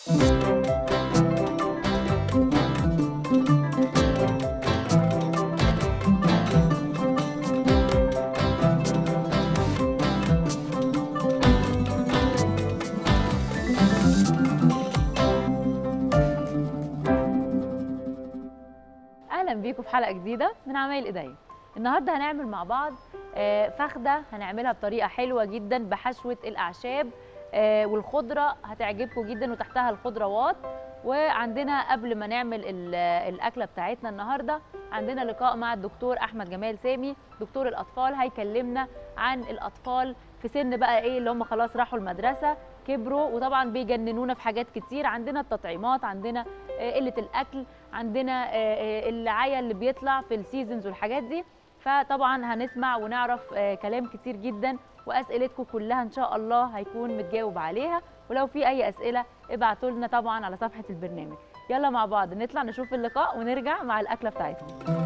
اهلا بيكم في حلقه جديده من عمايل ايديا النهارده هنعمل مع بعض آه، فخده هنعملها بطريقه حلوه جدا بحشوه الاعشاب آه، والخضره هتعجبكم جدا وتحتها الخضروات وعندنا قبل ما نعمل ال- الاكله بتاعتنا النهارده عندنا لقاء مع الدكتور احمد جمال سامي دكتور الاطفال هيكلمنا عن الاطفال في سن بقى ايه اللي هم خلاص راحوا المدرسه كبروا وطبعا بيجننونا في حاجات كتير عندنا التطعيمات عندنا آه، قله الاكل عندنا آه، آه، العيا اللي بيطلع في السيزونز والحاجات دي فطبعا هنسمع ونعرف آه، كلام كتير جدا واسئلتكم كلها ان شاء الله هيكون متجاوب عليها ولو في اي اسئله ابعتوا لنا طبعا على صفحه البرنامج يلا مع بعض نطلع نشوف اللقاء ونرجع مع الاكله بتاعتنا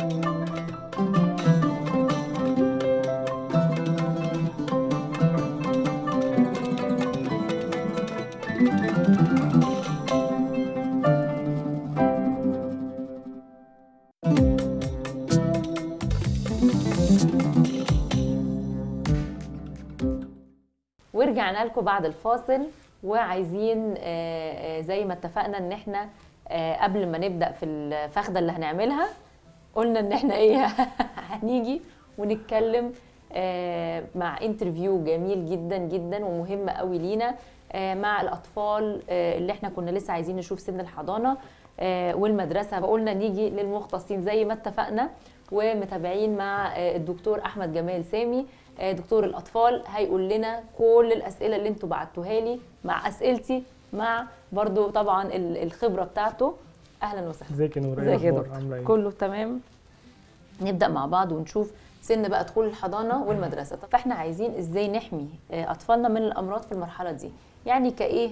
ورجعنا لكم بعد الفاصل وعايزين آه، آه، زي ما اتفقنا ان احنا آه، قبل ما نبدا في الفخده اللي هنعملها قلنا ان احنا ايه هنيجي ونتكلم آه، مع انترفيو جميل جدا جدا ومهم قوي لينا آه، مع الاطفال آه، اللي احنا كنا لسه عايزين نشوف سن الحضانه آه، والمدرسه فقلنا نيجي للمختصين زي ما اتفقنا ومتابعين مع آه، الدكتور احمد جمال سامي آه، دكتور الاطفال هيقول لنا كل الاسئله اللي انتوا بعتوها لي مع اسئلتي مع برضو طبعا ال- الخبره بتاعته اهلا وسهلا ازيك يا نور ايه ازيك يا الاخبار دكتور عامله ايه كله تمام نبدا مع بعض ونشوف سن بقى دخول الحضانه والمدرسه طب فاحنا عايزين ازاي نحمي آه، اطفالنا من الامراض في المرحله دي يعني كايه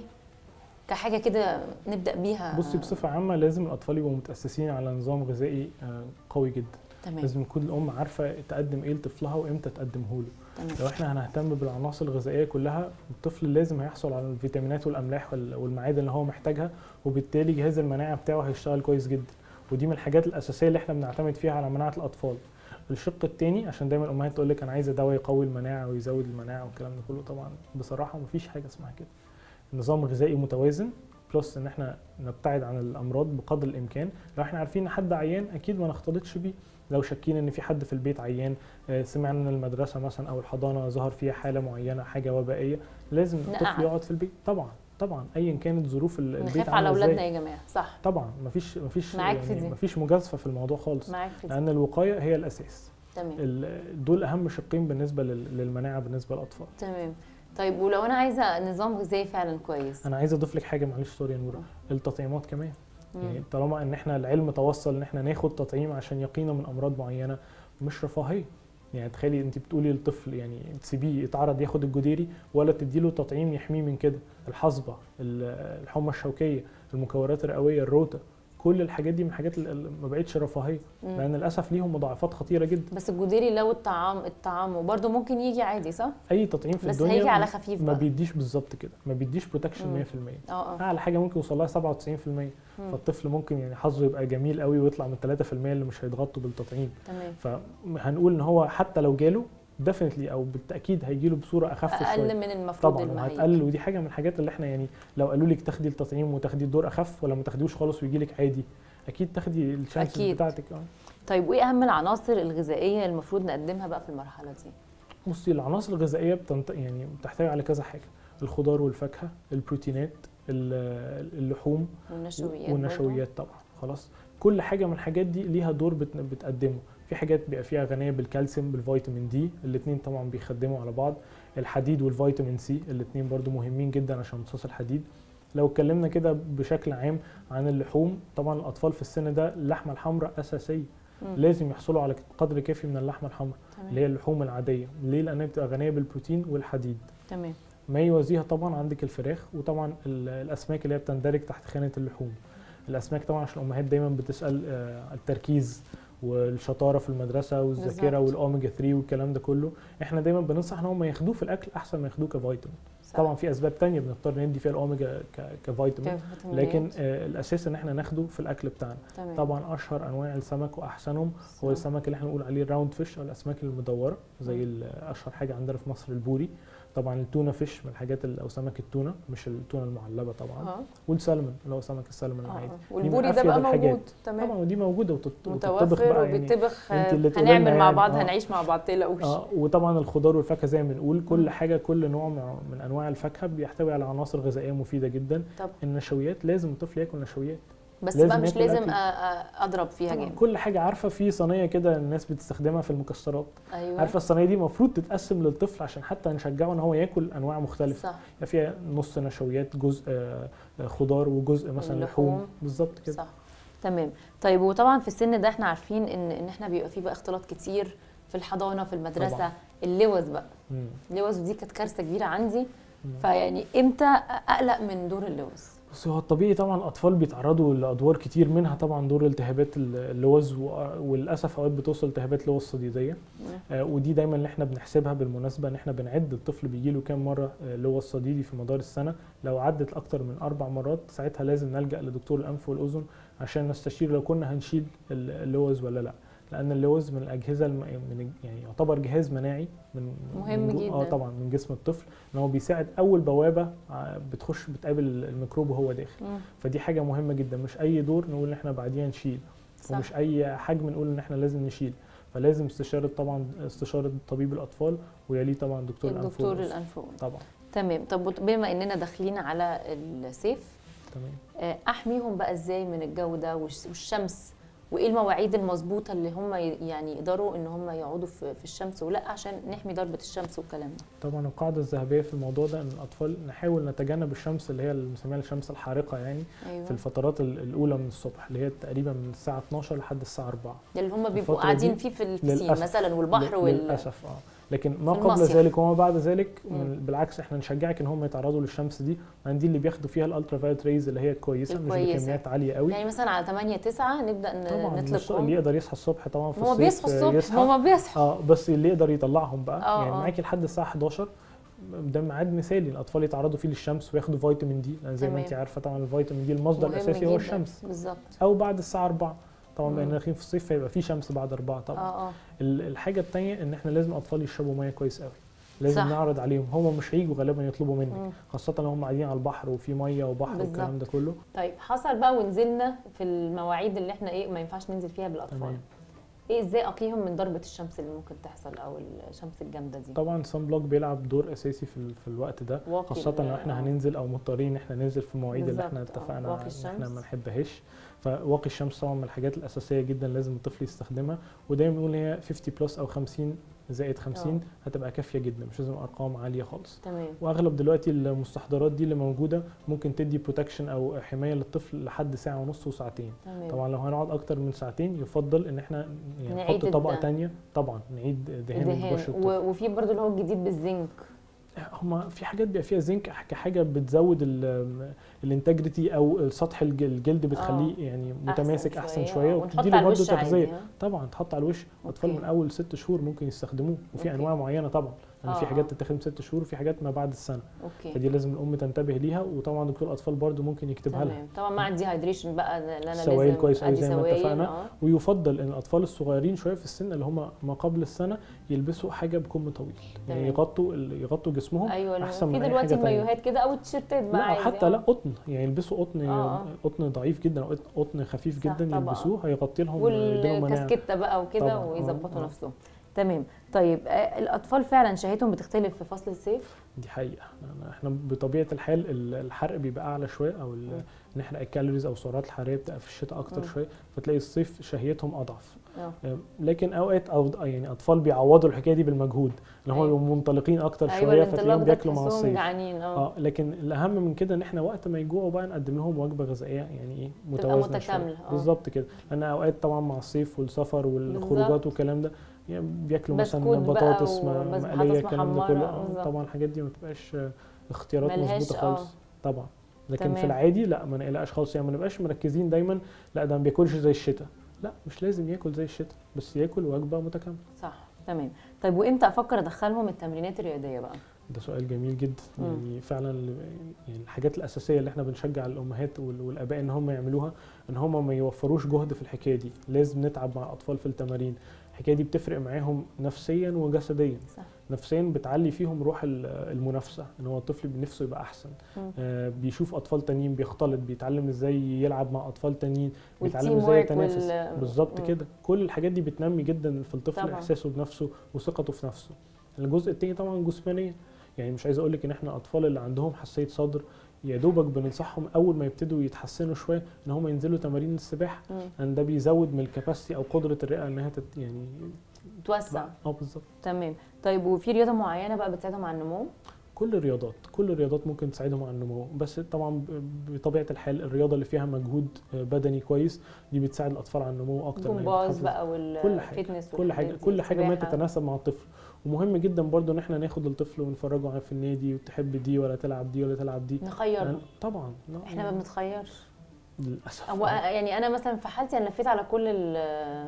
كحاجه كده نبدا بيها بصي بصفه عامه لازم الاطفال يبقوا متاسسين على نظام غذائي آه، قوي جدا تمام لازم يكون الام عارفه تقدم ايه لطفلها وامتى تقدمه له تمام لو احنا هنهتم بالعناصر الغذائيه كلها الطفل لازم هيحصل على الفيتامينات والاملاح وال- والمعادن اللي هو محتاجها وبالتالي جهاز المناعه بتاعه هيشتغل كويس جدا ودي من الحاجات الاساسيه اللي احنا بنعتمد فيها على مناعه الاطفال الشق الثاني عشان دايما الامهات تقول لك انا عايزه دواء يقوي المناعه ويزود المناعه والكلام ده كله طبعا بصراحه مفيش حاجه اسمها كده نظام غذائي متوازن بلس ان احنا نبتعد عن الامراض بقدر الامكان لو احنا عارفين ان حد عيان اكيد ما نختلطش بيه لو شاكين ان في حد في البيت عيان آه، سمعنا ان المدرسه مثلا او الحضانه ظهر فيها حاله معينه حاجه وبائيه لازم نقعد. الطفل يقعد في البيت طبعا طبعا ايا كانت ظروف ال- البيت نخاف على عامله اولادنا ازاي يا جماعه صح طبعا مفيش مفيش معاك في دي. يعني مفيش مجازفه في الموضوع خالص معاك في دي لان الوقايه هي الاساس تمام ال- دول اهم شقين بالنسبه لل- للمناعه بالنسبه للاطفال تمام طيب ولو انا عايزه نظام غذائي فعلا كويس انا عايز اضيف لك حاجه معلش سوري يا نوره التطعيمات كمان يعني مم. طالما ان احنا العلم توصل ان احنا ناخد تطعيم عشان يقينا من امراض معينه مش رفاهيه يعني تخيلي انت بتقولي للطفل يعني تسيبيه يتعرض ياخد الجديري ولا تديله تطعيم يحميه من كده الحصبه ال- الحمى الشوكيه المكورات الرئويه الروتا كل الحاجات دي من الحاجات اللي ما بقتش رفاهيه مم. لان للاسف ليهم مضاعفات خطيره جدا بس الجديري لو الطعام الطعام وبرده ممكن يجي عادي صح اي تطعيم في بس الدنيا هيجي على خفيف ما بقى بيديش بالظبط كده ما بيديش بروتكشن مم. 100% اه اه اعلى حاجه ممكن يوصل لها 97% مم. فالطفل ممكن يعني حظه يبقى جميل قوي ويطلع من 3% اللي مش هيتغطوا بالتطعيم تمام فهنقول ان هو حتى لو جاله ديفنتلي او بالتاكيد هيجي له بصوره اخف اقل شويه من المفروض طبعا المعايير. وهتقلل ودي حاجه من الحاجات اللي احنا يعني لو قالوا لك تاخدي التطعيم وتاخدي الدور اخف ولا ما تاخديهوش خالص ويجي لك عادي اكيد تاخدي الشانسز أكيد. بتاعتك اه طيب وايه اهم العناصر الغذائيه المفروض نقدمها بقى في المرحله دي بصي العناصر الغذائيه بتنت... يعني بتحتوي على كذا حاجه الخضار والفاكهه البروتينات ال- اللحوم والنشويات والنشويات طبعا خلاص كل حاجه من الحاجات دي ليها دور بت- بتقدمه في حاجات بيبقى فيها غنيه بالكالسيوم بالفيتامين دي الاثنين طبعا بيخدموا على بعض الحديد والفيتامين سي الاثنين برضو مهمين جدا عشان امتصاص الحديد لو اتكلمنا كده بشكل عام عن اللحوم طبعا الاطفال في السن ده اللحمه الحمراء اساسيه مم. لازم يحصلوا على قدر كافي من اللحمه الحمراء تمام. اللي هي اللحوم العاديه ليه لانها بتبقى غنيه بالبروتين والحديد تمام ما يوازيها طبعا عندك الفراخ وطبعا ال- الاسماك اللي هي بتندرج تحت خانه اللحوم الاسماك طبعا عشان الامهات دايما بتسال آه، التركيز والشطاره في المدرسه والذاكره بالظبط. والاوميجا 3 والكلام ده كله احنا دايما بننصح ان هم ياخدوه في الاكل احسن ما ياخدوه كفيتامين صح صح. طبعا في اسباب تانية بنضطر ندي فيها الاوميجا ك- كفيتامين فيتامينات. لكن آه، الاساس ان احنا ناخده في الاكل بتاعنا تمام. طبعا اشهر انواع السمك واحسنهم هو صح. السمك اللي احنا بنقول عليه راوند فيش او الاسماك المدوره زي مم. ال- اشهر حاجه عندنا في مصر البوري طبعا التونه فيش من الحاجات ال- او سمك التونه مش التونه المعلبه طبعا اه والسلمون اللي هو سمك السلمون اه العادي آه. والبوري ده أفيد بقى الحاجات. موجود تمام طبعا ودي موجوده وتط- وتطبخ متوفر بقى يعني وبيطبخ انت اللي آه، تقولي لنا هنعمل مع يعني، بعض آه. هنعيش مع بعض تقلقوش اه وطبعا الخضار والفاكهه زي ما بنقول مم. كل حاجه كل نوع مع- من انواع الفاكهه بيحتوي على عناصر غذائيه مفيده جدا طب النشويات لازم الطفل ياكل نشويات بس لازم بقى مش ياكل لازم أكل. أ- أ- اضرب فيها طبعا جامد كل حاجه عارفه في صينيه كده الناس بتستخدمها في المكسرات ايوه عارفه الصينيه دي المفروض تتقسم للطفل عشان حتى نشجعه ان هو ياكل انواع مختلفه صح يبقى فيها نص نشويات جزء آه، آه، خضار وجزء مثلا اللحوم. لحوم بالظبط كده صح تمام طيب وطبعا في السن ده احنا عارفين ان ان احنا بيبقى فيه بقى اختلاط كتير في الحضانه في المدرسه طبعاً. اللوز بقى مم. اللوز دي كانت كارثه كبيره عندي مم. فيعني امتى اقلق من دور اللوز بس هو الطبيعي طبعا الاطفال بيتعرضوا لادوار كتير منها طبعا دور التهابات ال- اللوز و- وللاسف اوقات بتوصل التهابات لوز صديديه آه، ودي دايما اللي احنا بنحسبها بالمناسبه ان احنا بنعد الطفل بيجي له كام مره آه، لوز صديدي في مدار السنه لو عدت اكتر من اربع مرات ساعتها لازم نلجا لدكتور الانف والاذن عشان نستشير لو كنا هنشيل ال- اللوز ولا لا لان اللوز من الاجهزه الم... من يعني يعتبر جهاز مناعي من مهم من جو- اه جداً. طبعا من جسم الطفل ان هو بيساعد اول بوابه ع- بتخش بتقابل الميكروب وهو داخل مم. فدي حاجه مهمه جدا مش اي دور نقول ان احنا بعديها نشيل صح ومش اي حجم نقول ان احنا لازم نشيل فلازم استشاره طبعا استشاره طبيب الاطفال ويليه طبعا دكتور الانف الدكتور والأذن. الانف والأذن. طبعا تمام طب وط- بما اننا داخلين على الصيف تمام آه، احميهم بقى ازاي من الجو ده والش- والشمس وايه المواعيد المظبوطه اللي هم ي- يعني يقدروا ان هم يقعدوا في في الشمس ولا عشان نحمي ضربه الشمس والكلام ده طبعا القاعده الذهبيه في الموضوع ده ان الاطفال نحاول نتجنب الشمس اللي هي اللي بنسميها الشمس الحارقه يعني ايوه في الفترات ال- الاولى من الصبح اللي هي تقريبا من الساعه 12 لحد الساعه 4 اللي هم بيبقوا الفترة قاعدين دي فيه في البسين للأسف. مثلا والبحر ل- وال للاسف اه لكن ما في قبل المصيف. ذلك وما بعد ذلك مم. من بالعكس احنا نشجعك ان هم يتعرضوا للشمس دي لان دي اللي بياخدوا فيها الالترا فايلت ريز اللي هي كويسه مش الكويسة. بكميات عاليه قوي يعني مثلا على 8 9 نبدا ن- طبعا مش- نطلقهم اللي يقدر يصحى الصبح طبعا في هما الصيف بيصحوا آه، الصبح يصحى هما بيصحوا اه بس اللي يقدر يطلعهم بقى آه، يعني آه. معاكي لحد الساعه 11 ده ميعاد مثالي الاطفال يتعرضوا فيه للشمس وياخدوا فيتامين دي لان زي ما تمام. انت عارفه طبعا الفيتامين دي المصدر مهم الاساسي هو جداً. الشمس بالظبط او بعد الساعه 4 طبعا مم. بما داخلين في الصيف فيبقى في شمس بعد 4 طبعا اه اه ال- الحاجه الثانيه ان احنا لازم الاطفال يشربوا ميه كويس قوي لازم صح. نعرض عليهم هم مش هيجوا غالبا يطلبوا منك مم. خاصه لو هم قاعدين على البحر وفي ميه وبحر والكلام ده كله طيب حصل بقى ونزلنا في المواعيد اللي احنا ايه ما ينفعش ننزل فيها بالاطفال تمام ايه ازاي اقيهم من ضربه الشمس اللي ممكن تحصل او الشمس الجامده دي طبعا الصن بلوك بيلعب دور اساسي في, ال- في الوقت ده واقي خاصة ال- لو احنا آه. هننزل او مضطرين ان احنا ننزل في المواعيد اللي احنا بالظبط، آه. اتفقنا واقي ان احنا الشمس. ما نحبهاش فواقي الشمس طبعا من الحاجات الاساسيه جدا لازم الطفل يستخدمها ودايما بنقول هي 50 بلس او 50 زائد 50 هتبقى كافيه جدا مش لازم ارقام عاليه خالص تمام واغلب دلوقتي المستحضرات دي اللي موجوده ممكن تدي بروتكشن او حمايه للطفل لحد ساعه ونص وساعتين تمام طبعا لو هنقعد اكتر من ساعتين يفضل ان احنا يعني نعيد نحط طبقه الدهن. تانية طبعا نعيد دهان دهان بشرة الطفل و- وفي برضو اللي هو الجديد بالزنك هما في حاجات بيبقى فيها زنك كحاجه بتزود الانتجريتي او السطح الج- الجلد بتخليه يعني متماسك احسن شويه آه، ونحط وبتدي له على برضه الوش عادي تغذيه ها؟ طبعا تحط على الوش الاطفال أوكي. من اول ست شهور ممكن يستخدموه وفي أوكي. انواع معينه طبعا يعني آه، في حاجات آه. تتاخد ست شهور وفي حاجات ما بعد السنه اوكي فدي لازم الام تنتبه ليها وطبعا دكتور الاطفال برضه ممكن يكتبها لها تمام طبعا مع الديهايدريشن بقى اللي انا سوائل لازم كويس أوي أدي زي ما سوائل، اتفقنا. آه. ويفضل ان الاطفال الصغيرين شويه في السن اللي هم ما قبل السنه يلبسوا حاجه بكم طويل يعني تمام. يغطوا يغطوا جسمهم ايوه اللي هو أحسن في من أي دلوقتي حاجة تانية. المايوهات كده او التيشيرتات بقى لا عادي حتى آه. لا قطن يعني يلبسوا قطن آه، آه. قطن ضعيف جدا او قطن خفيف صح جدا طبعا. يلبسوه هيغطي لهم يديهم مناعه والكاسكيته بقى وكده طبعا، آه، ويظبطوا آه. نفسهم تمام طيب آه، الاطفال فعلا شهيتهم بتختلف في فصل الصيف دي حقيقه يعني احنا بطبيعه الحال ال- الحرق بيبقى اعلى شويه او ال- مم. نحرق الكالوريز او السعرات الحراريه بتبقى في الشتاء اكتر مم. شويه فتلاقي الصيف شهيتهم اضعف اه أم، لكن اوقات او يعني اطفال بيعوضوا الحكايه دي بالمجهود اللي هم أيوة. بيبقوا منطلقين اكتر ايوه شويه الانطلاق فتلاقيهم ده بياكلوا مع تحسهم الصيف جعانين اه اه لكن الاهم من كده ان احنا وقت ما يجوعوا بقى نقدم لهم وجبه غذائيه يعني ايه متوازنه شوية. متكاملة، آه. بالظبط كده لان اوقات طبعا مع الصيف والسفر والخروجات بالظبط. والكلام ده يعني بياكلوا مثلا بسكوت بقى بطاطس م- وبس- مقليه بطاطس الكلام ده محمرة، كله آه، آه، بالظبط. طبعا الحاجات دي ما بتبقاش آه، اختيارات ملهاش، مظبوطه آه. خالص طبعا لكن تمام. في العادي لا ما نقلقش خالص يعني ما نبقاش مركزين دايما لا ده ما بياكلش زي الشتاء لا مش لازم ياكل زي الشتاء بس ياكل وجبه متكامله صح تمام طيب وامتى افكر ادخلهم التمرينات الرياضيه بقى ده سؤال جميل جدا مم. يعني فعلا ال- يعني الحاجات الاساسيه اللي احنا بنشجع الامهات وال- والاباء ان هم يعملوها ان هم ما يوفروش جهد في الحكايه دي لازم نتعب مع الاطفال في التمارين الحكايه دي بتفرق معاهم نفسيا وجسديا صح نفسيا بتعلي فيهم روح ال- المنافسه ان هو الطفل بنفسه يبقى احسن مم. آه بيشوف اطفال تانيين بيختلط بيتعلم ازاي يلعب مع اطفال تانيين بيتعلم والتيم ازاي ورك يتنافس وال- بالظبط مم. كده كل الحاجات دي بتنمي جدا في الطفل طبعاً. احساسه بنفسه وثقته في نفسه الجزء التاني طبعا جسمانيا يعني مش عايز اقول لك ان احنا الاطفال اللي عندهم حساسيه صدر يا دوبك بننصحهم اول ما يبتدوا يتحسنوا شويه ان هم ينزلوا تمارين السباحه مم. لان ده بيزود من الكباسيتي او قدره الرئه انها تت يعني توسع اه بالظبط تمام طيب وفي رياضه معينه بقى بتساعدهم على النمو كل الرياضات كل الرياضات ممكن تساعدهم على النمو بس طبعا ب- بطبيعه الحال الرياضه اللي فيها مجهود آه، بدني كويس دي بتساعد الاطفال على النمو اكتر ما هي جمباز بتحفز بقى وال كل حاجة، fitness كل حاجه والحاجات دي، كل حاجه ما سباحة. تتناسب مع الطفل ومهم جدا برضو ان احنا ناخد الطفل ونفرجه على في النادي وتحب دي ولا تلعب دي ولا تلعب دي نخيرهم يعني طبعا لا، احنا ما بنتخيرش للاسف هو يعني انا مثلا في حالتي انا لفيت على كل ال-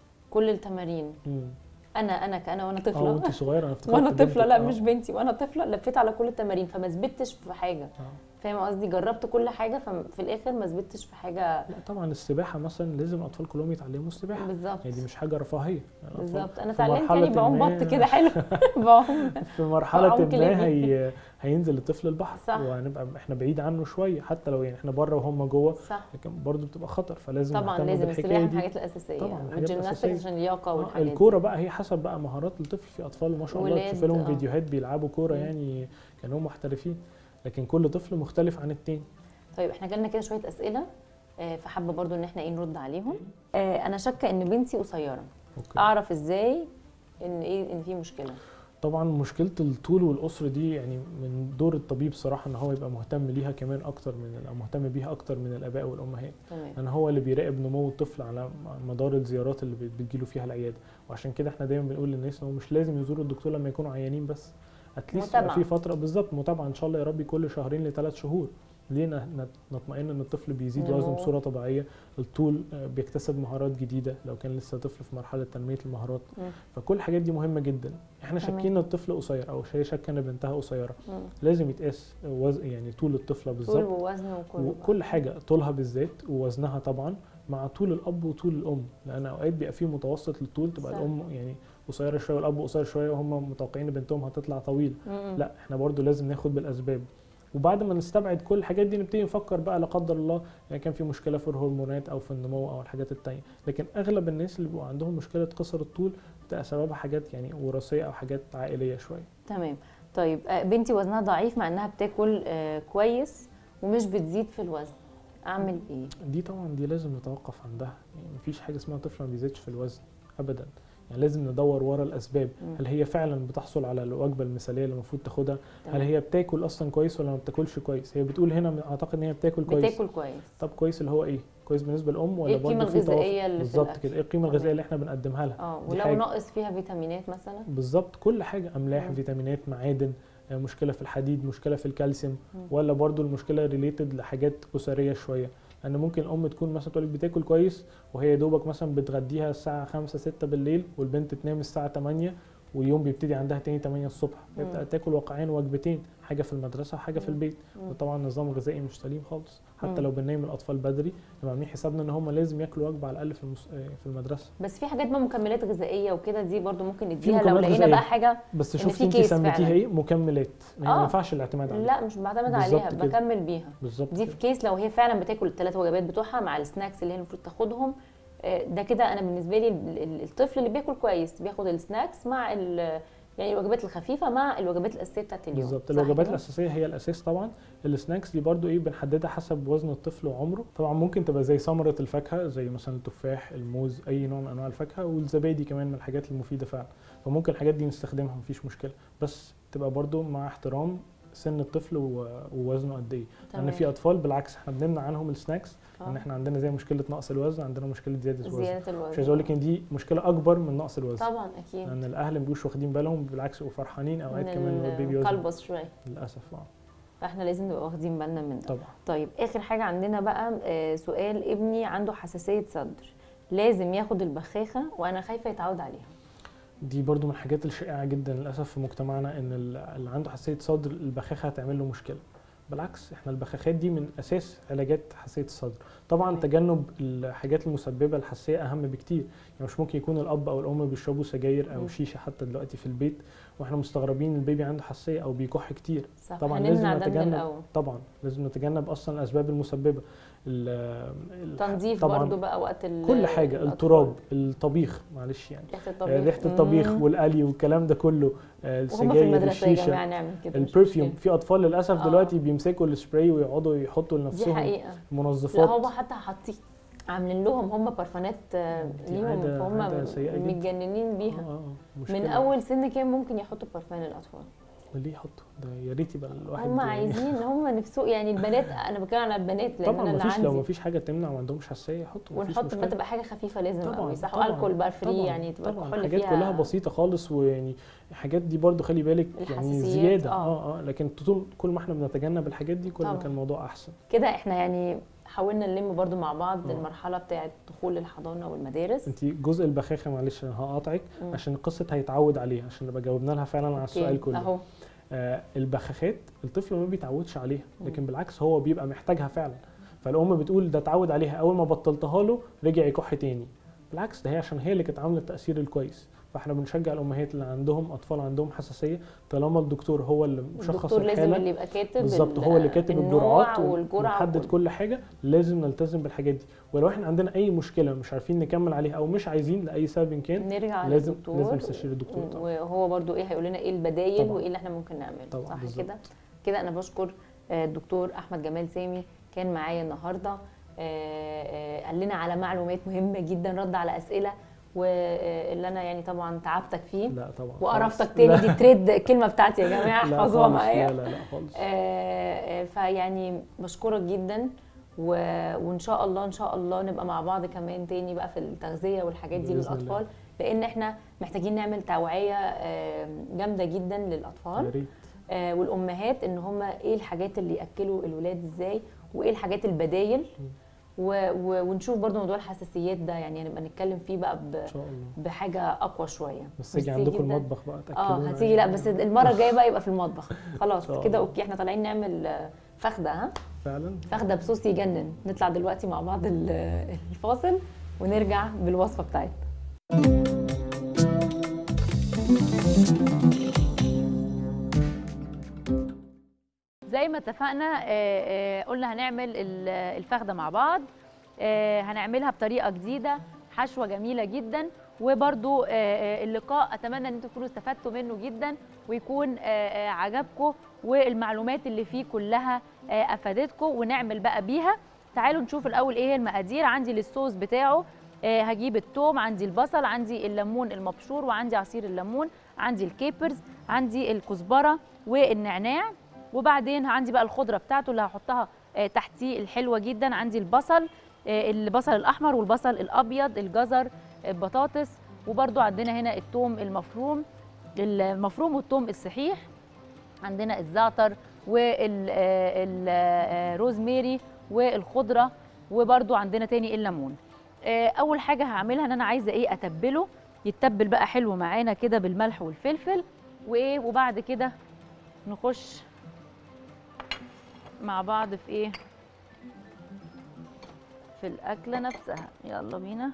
كل التمارين مم. انا انا كأنا وانا اه طفله وانت صغيره انا افتكرت وانا طفله لا بنتك. مش بنتي وانا طفله لفيت على كل التمارين فما ثبتش في حاجه آه. فاهم قصدي جربت كل حاجه ففي الاخر ما ثبتش في حاجه لا طبعا السباحه مثلا لازم الاطفال كلهم يتعلموا السباحه بالظبط يعني دي مش حاجه رفاهيه يعني الأطفال بالظبط انا في اتعلمت مرحلة يعني بعوم ما- بط كده حلو بعوم في مرحله بعوم ما كلابي. هي هينزل الطفل البحر صح. وهنبقى احنا بعيد عنه شويه حتى لو يعني احنا بره وهم جوه صح لكن برضه بتبقى خطر فلازم طبعا نهتم لازم بالحكايه السباحه من دي الحاجات الاساسيه طبعاً، الحاجات والجيمناستكس الأساسية. عشان اللياقه آه، والحاجات دي. الكوره بقى هي حسب بقى مهارات الطفل في اطفال ما شاء الله ولاد، تشوف لهم آه. فيديوهات بيلعبوا كوره مم. يعني كانوا محترفين لكن كل طفل مختلف عن التاني طيب احنا جالنا كده شويه اسئله آه، فحابه برضو ان احنا ايه نرد عليهم آه، انا شاكه ان بنتي قصيره اوكي اعرف ازاي ان ايه ان في مشكله طبعا مشكله الطول والقصر دي يعني من دور الطبيب صراحه ان هو يبقى مهتم ليها كمان اكتر من او مهتم بيها اكتر من الاباء والامهات تمام لان هو اللي بيراقب نمو الطفل على مدار الزيارات اللي بت- بتجيله فيها العياده وعشان كده احنا دايما بنقول للناس ان هو مش لازم يزوروا الدكتور لما يكونوا عيانين بس اتليست متابعة. في فتره بالظبط متابعه ان شاء الله يا رب كل شهرين لثلاث شهور ليه ن- ن- نطمئن ان الطفل بيزيد نمو. وزنه بصوره طبيعيه الطول آه، بيكتسب مهارات جديده لو كان لسه طفل في مرحله تنميه المهارات مم. فكل الحاجات دي مهمه جدا احنا تمام. شاكين ان الطفل قصير او هي شاكه ان بنتها قصيره مم. لازم يتقاس وزن يعني طول الطفله طول بالظبط ووزن وكله بقى. وكل حاجه طولها بالذات ووزنها طبعا مع طول الاب وطول الام لان اوقات بيبقى فيه متوسط للطول تبقى صح. الام يعني قصيره شويه والاب قصير شويه وهم متوقعين ان بنتهم هتطلع طويله مم. لا احنا برضو لازم ناخد بالاسباب وبعد ما نستبعد كل الحاجات دي نبتدي نفكر بقى لا قدر الله يعني كان في مشكله في الهرمونات او في النمو او الحاجات التانية لكن اغلب الناس اللي بيبقوا عندهم مشكله قصر الطول بتبقى سببها حاجات يعني وراثيه او حاجات عائليه شويه تمام طيب آه، بنتي وزنها ضعيف مع انها بتاكل آه، كويس ومش بتزيد في الوزن اعمل ايه دي طبعا دي لازم نتوقف عندها يعني مفيش حاجه اسمها طفل ما بيزيدش في الوزن ابدا يعني لازم ندور ورا الاسباب مم. هل هي فعلا بتحصل على الوجبه المثاليه اللي المفروض تاخدها هل تمام. هي بتاكل اصلا كويس ولا ما بتاكلش كويس هي بتقول هنا اعتقد ان هي بتاكل كويس بتاكل كويس طب كويس اللي هو ايه كويس بالنسبه للام ولا ايه القيمه برضه في توافق؟ الغذائيه اللي في بالظبط الأكل؟ كده ايه القيمه تمام. الغذائيه اللي احنا بنقدمها لها اه دي ولو حاجة. ناقص فيها فيتامينات مثلا بالظبط كل حاجه املاح مم. فيتامينات معادن آه، مشكله في الحديد مشكله في الكالسيوم مم. ولا برضو المشكله ريليتد لحاجات اسريه شويه لان ممكن الام تكون مثلا تقول لك بتاكل كويس وهي يا دوبك مثلا بتغديها الساعه 5 6 بالليل والبنت تنام الساعه 8 واليوم بيبتدي عندها تاني 8 الصبح مم. يبقى تاكل واقعين وجبتين حاجه في المدرسه وحاجه في مم. البيت مم. وطبعا نظام غذائي مش سليم خالص حتى مم. لو بننيم الاطفال بدري نبقى عاملين حسابنا ان هم لازم ياكلوا وجبه على الاقل في المس... آه، في المدرسه بس في حاجات بقى مكملات غذائيه وكده دي برضو ممكن نديها لو مكملات لقينا غذائية. بقى حاجه بس إن شفتي في انت كيس سميتيها فعلاً. ايه مكملات يعني آه. ما ينفعش الاعتماد عليها لا مش بعتمد بالظبط عليها كده. بكمل بيها بالظبط دي كده. في كيس لو هي فعلا بتاكل الثلاث وجبات بتوعها مع السناكس اللي هي المفروض تاخدهم آه، ده كده انا بالنسبه لي ال- ال- الطفل اللي بياكل كويس بياخد السناكس مع ال- يعني الوجبات الخفيفه مع الوجبات الاساسيه بتاعت اليوم بالظبط صح الوجبات كده؟ الاساسيه هي الاساس طبعا السناكس دي برضو ايه بنحددها حسب وزن الطفل وعمره طبعا ممكن تبقى زي ثمره الفاكهه زي مثلا التفاح الموز اي نوع من انواع الفاكهه والزبادي كمان من الحاجات المفيده فعلا فممكن الحاجات دي نستخدمها مفيش مشكله بس تبقى برضو مع احترام سن الطفل و- ووزنه قد ايه لان تمام. في اطفال بالعكس احنا بنمنع عنهم السناكس آه. ان احنا عندنا زي مشكله نقص الوزن عندنا مشكله زياده الوزن زياده الوزن مش عايز اقول لك ان دي مشكله اكبر من نقص الوزن طبعا اكيد لان الاهل ما بيبقوش واخدين بالهم بالعكس يبقوا فرحانين اوقات من كمان إن البيبي وزنه القلبص شويه للاسف اه فاحنا لازم نبقى واخدين بالنا من ده طبعا طيب اخر حاجه عندنا بقى آه، سؤال ابني عنده حساسيه صدر لازم ياخد البخاخه وانا خايفه يتعود عليها دي برضو من الحاجات الشائعه جدا للاسف في مجتمعنا ان ال- اللي عنده حساسيه صدر البخاخه هتعمل له مشكله بالعكس احنا البخاخات دي من اساس علاجات حساسيه الصدر طبعا تمام. تجنب الحاجات المسببه للحساسيه اهم بكتير يعني مش ممكن يكون الاب او الام بيشربوا سجاير او مم. شيشه حتى دلوقتي في البيت واحنا مستغربين البيبي عنده حساسيه او بيكح كتير صح طبعاً هنمنع لازم ده من نتجنب الاول طبعا لازم نتجنب اصلا الاسباب المسببه ال- ال- تنظيف طبعاً برضو بقى وقت ال- كل حاجه الأطفال. التراب الطبيخ معلش يعني ريحه آه، الطبيخ ريحه الطبيخ مم. والقلي والكلام ده كله آه، وهم في السجاير المدرسه يا الشيشه جماعه نعمل كده مش البرفيوم مشكلة. في اطفال للاسف آه. دلوقتي بيمسكوا السبراي ويقعدوا يحطوا دي لنفسهم حقيقه لا منظفات هو حتى حاطين عاملين لهم هم برفانات آه، دي ليهم عادة- فهم عادة سيئة جدا. متجننين آه، بيها آه، من مشكلة. اول سن كام ممكن يحطوا برفان الاطفال ليه يحطوا ده يا ريت يبقى الواحد هم يعني- عايزين هم نفسه يعني البنات انا بتكلم على البنات لان طبعا انا اللي مفيش لو عندي مفيش حاجه تمنع وما عندهمش حساسيه يحطوا مفيش ونحط مشكلة. بقى تبقى حاجه خفيفه لازم طبعاً، قوي صح طبعاً، والكول بقى فري طبعاً، يعني تبقى طبعا الكحول حاجات فيها كلها بسيطه خالص ويعني الحاجات دي برضو خلي بالك يعني الحساسيات، زياده آه. اه اه لكن طول كل ما احنا بنتجنب الحاجات دي كل ما طبعاً. كان الموضوع احسن كده احنا يعني حاولنا نلم برضو مع بعض آه. المرحله بتاعه دخول الحضانه والمدارس انت جزء البخاخه معلش انا هقاطعك مم. عشان القصه هيتعود عليها عشان نبقى جاوبنا لها فعلا على أوكي، السؤال كله اهو آه البخاخات الطفل ما بيتعودش عليها مم. لكن بالعكس هو بيبقى محتاجها فعلا فالام بتقول ده اتعود عليها اول ما بطلتها له رجع يكح تاني بالعكس ده هي عشان هي اللي كانت عامله التاثير الكويس فاحنا بنشجع الامهات اللي عندهم اطفال عندهم حساسيه طالما الدكتور هو اللي مشخص الدكتور لازم الحاله اللي يبقى كاتب بالظبط ال- هو اللي كاتب النوع الجرعات والجرعه ومحدد وكله. كل حاجه لازم نلتزم بالحاجات دي ولو احنا عندنا اي مشكله مش عارفين نكمل عليها او مش عايزين لاي سبب كان نرجع لازم للدكتور لازم نستشير الدكتور طبعا وهو برضو ايه هيقول لنا ايه البدايل طبعاً. وايه اللي احنا ممكن نعمله طبعاً، صح بالظبط. كده كده انا بشكر آه، الدكتور احمد جمال سامي كان معايا النهارده آه، آه، قال لنا على معلومات مهمه جدا رد على اسئله واللي انا يعني طبعا تعبتك فيه لا طبعا وقرفتك خالص. تاني لا. دي تريد الكلمه بتاعتي يا جماعه لا احفظوها خالص، معايا لا لا لا خالص آه، آه، فيعني بشكرك جدا و... وان شاء الله ان شاء الله نبقى مع بعض كمان تاني بقى في التغذيه والحاجات دي بإذن للاطفال الله. لان احنا محتاجين نعمل توعيه آه، جامده جدا يا للاطفال ريت آه، والامهات ان هم ايه الحاجات اللي ياكلوا الولاد ازاي وايه الحاجات البدايل و... و... ونشوف برضو موضوع الحساسيات ده يعني نبقى نتكلم فيه بقى ب... ان شاء الله بحاجه اقوى شويه بس اجي ميرسي عندكم جداً. المطبخ بقى اه تاكلونا هتيجي لا يعني. بس المره الجايه بقى يبقى في المطبخ خلاص شاء كده الله. اوكي احنا طالعين نعمل آه، فخده ها فعلا فخده بصوص يجنن نطلع دلوقتي مع بعض ال- الفاصل ونرجع بالوصفه بتاعتنا زي ما اتفقنا آه، آه، قلنا هنعمل ال- الفخده مع بعض آه، هنعملها بطريقه جديده حشوه جميله جدا وبرده اللقاء اتمنى ان انتم تكونوا استفدتوا منه جدا ويكون آه، آه، عجبكم والمعلومات اللي فيه كلها آه، افادتكم ونعمل بقى بيها تعالوا نشوف الاول ايه هي المقادير عندي للصوص بتاعه آه، هجيب الثوم عندي البصل عندي الليمون المبشور وعندي عصير الليمون عندي الكيبرز عندي الكزبره والنعناع وبعدين عندي بقى الخضره بتاعته اللي هحطها آه، تحتيه الحلوه جدا عندي البصل آه، البصل الاحمر والبصل الابيض الجزر البطاطس وبرده عندنا هنا الثوم المفروم المفروم والثوم الصحيح عندنا الزعتر والروزميري والخضره وبرده عندنا تاني الليمون آه، اول حاجه هعملها ان انا عايزه ايه اتبله يتبل بقى حلو معانا كده بالملح والفلفل وايه وبعد كده نخش مع بعض في ايه في الاكله نفسها يلا بينا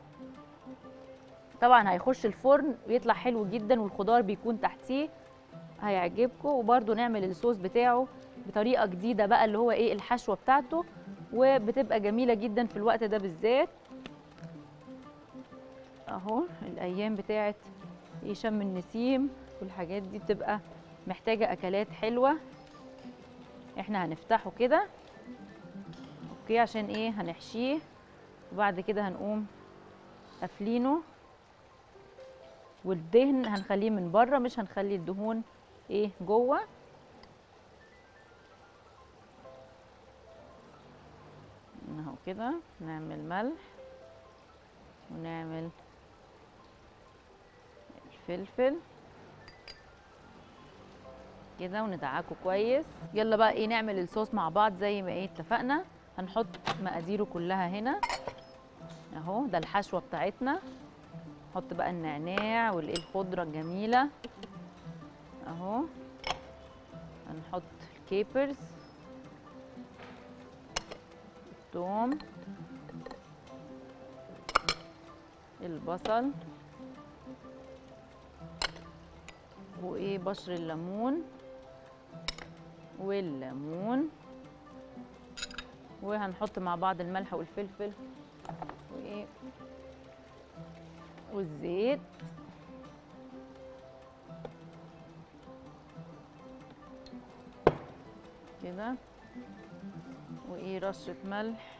طبعا هيخش الفرن ويطلع حلو جدا والخضار بيكون تحتيه هيعجبكم وبرده نعمل الصوص بتاعه بطريقه جديده بقى اللي هو ايه الحشوه بتاعته وبتبقى جميله جدا في الوقت ده بالذات اهو الايام بتاعت ايه شم النسيم والحاجات دي بتبقى محتاجه اكلات حلوه احنا هنفتحه كده اوكي عشان ايه هنحشيه وبعد كده هنقوم قافلينه والدهن هنخليه من بره مش هنخلي الدهون ايه جوه اهو كده نعمل ملح ونعمل الفلفل كده وندعكه كويس يلا بقى ايه نعمل الصوص مع بعض زي ما ايه اتفقنا هنحط مقاديره كلها هنا اهو ده الحشوه بتاعتنا نحط بقى النعناع والايه الخضره الجميله اهو هنحط الكيبرز الثوم البصل وايه بشر الليمون والليمون وهنحط مع بعض الملح والفلفل وايه والزيت كده وايه رشة ملح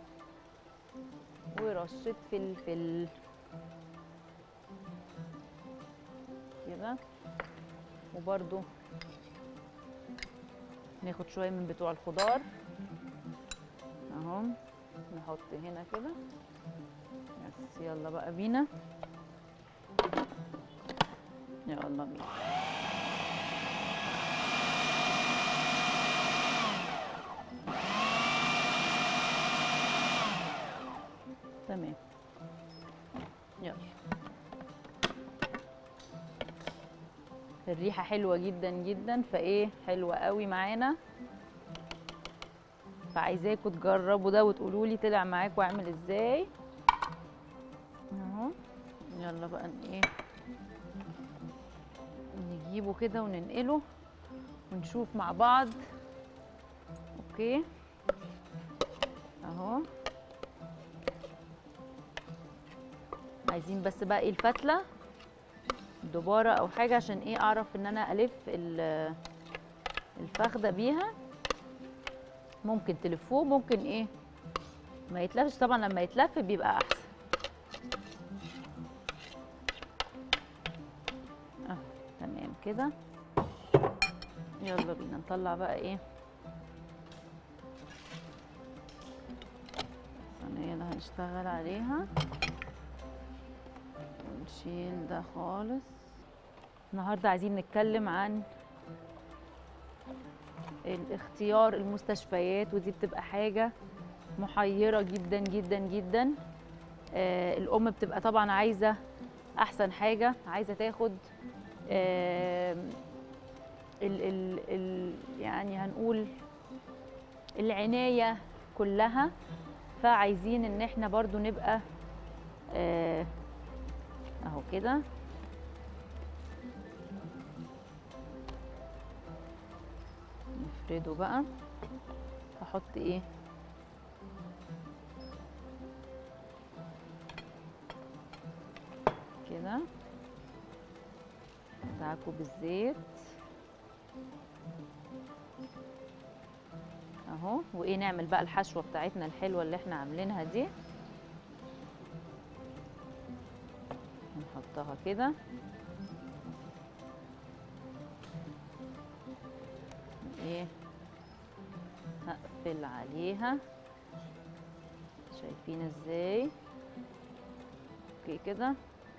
ورشة فلفل كده وبرده ناخد شوية من بتوع الخضار اهو نحط هنا كده بس يلا بقى بينا يلا بينا تمام يلا الريحة حلوة جدا جدا فايه حلوة قوي معانا فعايزاكم تجربوا ده وتقولوا لي طلع معاكم عامل ازاي اهو يلا بقى ن- ايه نجيبه كده وننقله ونشوف مع بعض اوكي اهو عايزين بس بقى ايه الفتله دبارة او حاجه عشان ايه اعرف ان انا الف ال- الفخده بيها ممكن تلفوه ممكن ايه ما يتلفش طبعا لما يتلف بيبقى احسن اه تمام كده يلا بينا نطلع بقى ايه الصينيه اللي هنشتغل عليها ونشيل ده خالص النهارده عايزين نتكلم عن الاختيار المستشفيات ودي بتبقى حاجة محيرة جدا جدا جدا آه الأم بتبقى طبعا عايزة أحسن حاجة عايزة تاخد آه ال ال ال يعني هنقول العناية كلها فعايزين ان احنا برضو نبقى آه اهو كده نفرده بقى هحط ايه كده ادعكه بالزيت اهو وايه نعمل بقى الحشوه بتاعتنا الحلوه اللي احنا عاملينها دي نحطها كده ايه هقفل عليها شايفين ازاي اوكي كده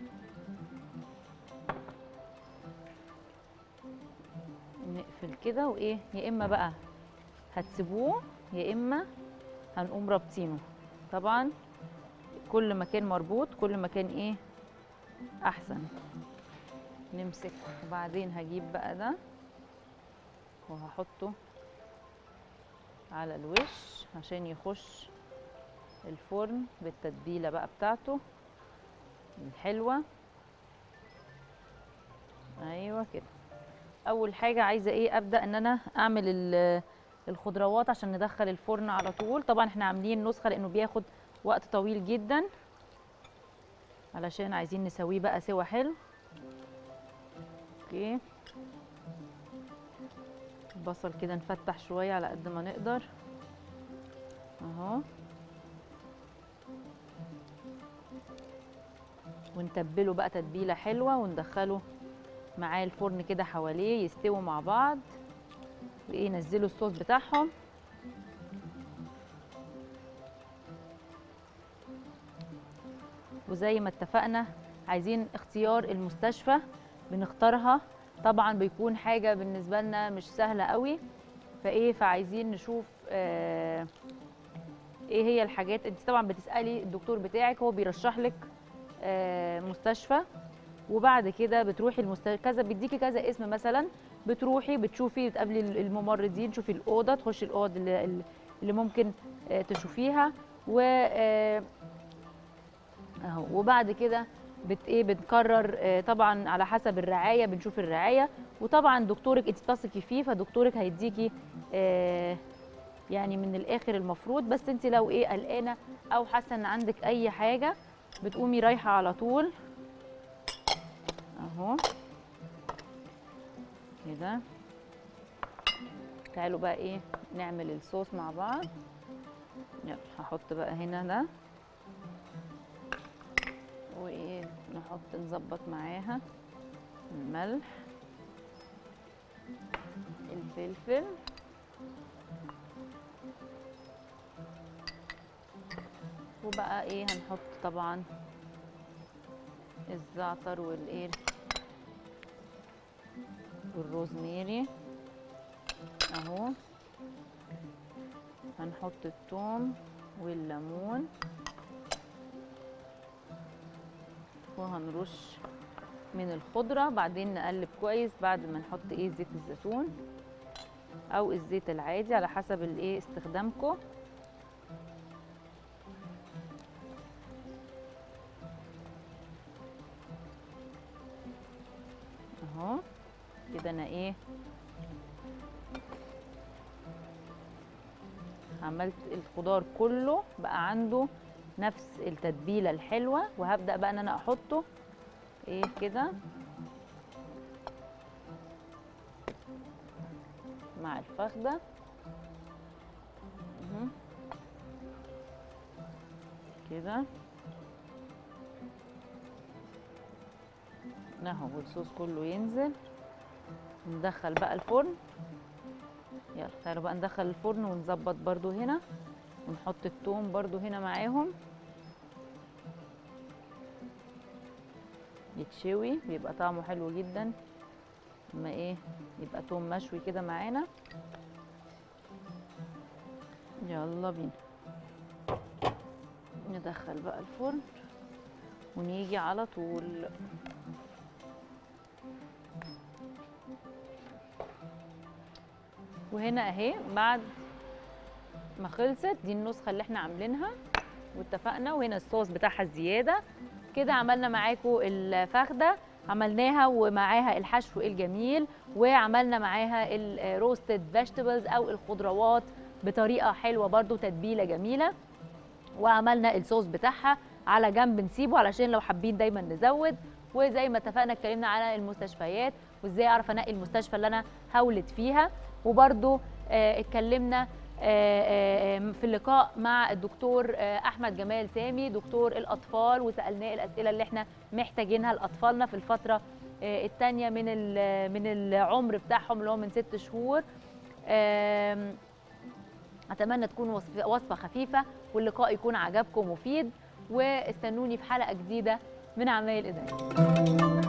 نقفل كده وايه يا اما بقى هتسيبوه يا اما هنقوم رابطينه طبعا كل ما كان مربوط كل ما كان ايه احسن نمسك وبعدين هجيب بقى ده وهحطه على الوش عشان يخش الفرن بالتتبيله بقى بتاعته الحلوه ايوه كده اول حاجه عايزه ايه ابدا ان انا اعمل ال- الخضروات عشان ندخل الفرن على طول طبعا احنا عاملين نسخه لانه بياخد وقت طويل جدا علشان عايزين نسويه بقى سوا حلو اوكي البصل كده نفتح شويه على قد ما نقدر اهو ونتبله بقى تتبيله حلوه وندخله معاه الفرن كده حواليه يستووا مع بعض وايه نزلوا الصوص بتاعهم وزي ما اتفقنا عايزين اختيار المستشفى بنختارها طبعا بيكون حاجه بالنسبه لنا مش سهله قوي فايه فعايزين نشوف آه ايه هي الحاجات انت طبعا بتسالي الدكتور بتاعك هو بيرشح لك آه، مستشفى وبعد كده بتروحي المستشفى كذا بيديكي كذا اسم مثلا بتروحي بتشوفي بتقابلي الممرضين تشوفي الاوضه تخشي الاوض اللي, اللي ممكن آه، تشوفيها و آه، اهو وبعد كده بت ايه بنقرر آه، طبعا على حسب الرعايه بنشوف الرعايه وطبعا دكتورك انت بتثقي فيه فدكتورك هيديكي آه، يعني من الاخر المفروض بس انت لو ايه قلقانه او حاسه ان عندك اي حاجه بتقومي رايحه على طول اهو كده تعالوا بقى ايه نعمل الصوص مع بعض يلا هحط بقى هنا ده وايه نحط نظبط معاها الملح الفلفل وبقى ايه هنحط طبعا الزعتر والايه والروزميري اهو هنحط الثوم والليمون وهنرش من الخضرة بعدين نقلب كويس بعد ما نحط ايه زيت الزيتون او الزيت العادي على حسب الايه استخدامكم اهو كده انا ايه عملت الخضار كله بقى عنده نفس التتبيله الحلوه وهبدا بقى ان انا احطه ايه كده مع الفخده مهم. كده اهو والصوص كله ينزل ندخل بقى الفرن يلا تعالوا بقى ندخل الفرن ونظبط برضو هنا ونحط التوم برضو هنا معاهم يتشوي بيبقى طعمه حلو جدا اما ايه يبقى توم مشوي كده معانا يلا بينا ندخل بقى الفرن ونيجي على طول وهنا اهي بعد ما خلصت دي النسخه اللي احنا عاملينها واتفقنا وهنا الصوص بتاعها الزياده كده عملنا معاكم الفخده عملناها ومعاها الحشو الجميل وعملنا معاها الروستد فيجيتابلز او الخضروات بطريقه حلوه برضو تتبيله جميله وعملنا الصوص بتاعها على جنب نسيبه علشان لو حابين دايما نزود وزي ما اتفقنا اتكلمنا على المستشفيات وازاي اعرف انقي المستشفى اللي انا هولد فيها وبرضو آه، اتكلمنا آه، آه، في اللقاء مع الدكتور آه، احمد جمال سامي دكتور الاطفال وسالناه الاسئله اللي احنا محتاجينها لاطفالنا في الفتره الثانيه من ال- من العمر بتاعهم اللي هو من ست شهور آم، اتمنى تكون وصف- وصفه خفيفه واللقاء يكون عجبكم مفيد واستنوني في حلقه جديده من عمايل ايديا